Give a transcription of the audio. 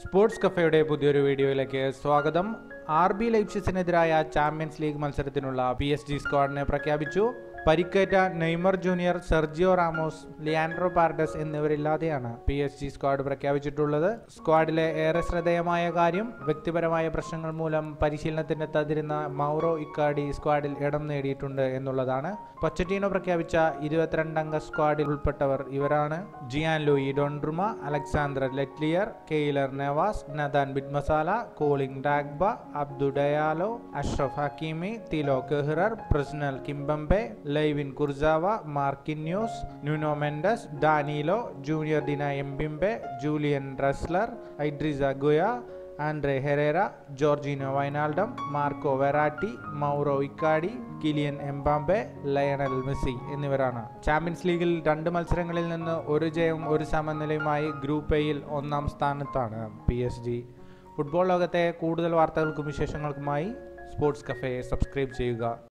sports കഫയുടെ പുതിയൊരു വീഡിയോയിലേക്ക് സ്വാഗതം ആർ ബി ലൈപ്സിസിനെതിരായ ചാമ്പ്യൻസ് ലീഗ് മത്സരത്തിനുള്ള പി എസ് ജി സ്ക്വാഡിനെ പ്രഖ്യാപിച്ചു പരിക്കേറ്റ Neymar junior Sergio Ramos Leandro Paredes എന്നിവരില്ലാതെയാണ് പി എസ് ജി സ്ക്വാഡ് പ്രഖ്യാപിച്ചിട്ടുള്ളത് സ്ക്വാഡിലെ ഏറെ ശ്രദ്ധേയമായ കാര്യം വ്യക്തിപരമായ പ്രശ്നങ്ങൾ മൂലം പരിശീലനത്തിനെത്താതിരുന്ന മൗറോ ഇക്കാഡി സ്ക്വാഡിൽ ഇടം നേടിയിട്ടുണ്ട് എന്നുള്ളതാണ് പൊച്ചറ്റീനോ പ്രഖ്യാപിച്ച ഇരുപത്തിരണ്ടംഗ സ്ക്വാഡിൽ ഉൾപ്പെട്ടവർ ഇവരാണ് Gianluigi Donnarumma Alexandre Letellier Keylor Navas Nathan Bitumazala Colin Dagba Abdou Diallo Achraf Hakimi Thilo Kehrer Presnel Kimpembe Layvin Kurzawa Marquinhos Nuno Mendes Danilo junior Dina Ebimbe Julian Draxler Idrissa Gueye Ander Herrera Georginio Wijnaldum Marco Verratti Mauro Icardi Kylian Mbappe Lionel Messi എന്നിവരാണ് champions ലീഗിൽ രണ്ട് മത്സരങ്ങളിൽ നിന്ന് ഒരു ജയവും ഒരു സമനിലയുമായി group എയിൽ ഒന്നാം സ്ഥാനത്താണ് പി എസ് ജി ഫുട്ബോൾ ലോകത്തെ കൂടുതൽ വാർത്തകൾക്കും വിശേഷങ്ങൾക്കുമായി സ്പോർട്സ് കഫേ സബ്സ്ക്രൈബ് ചെയ്യുക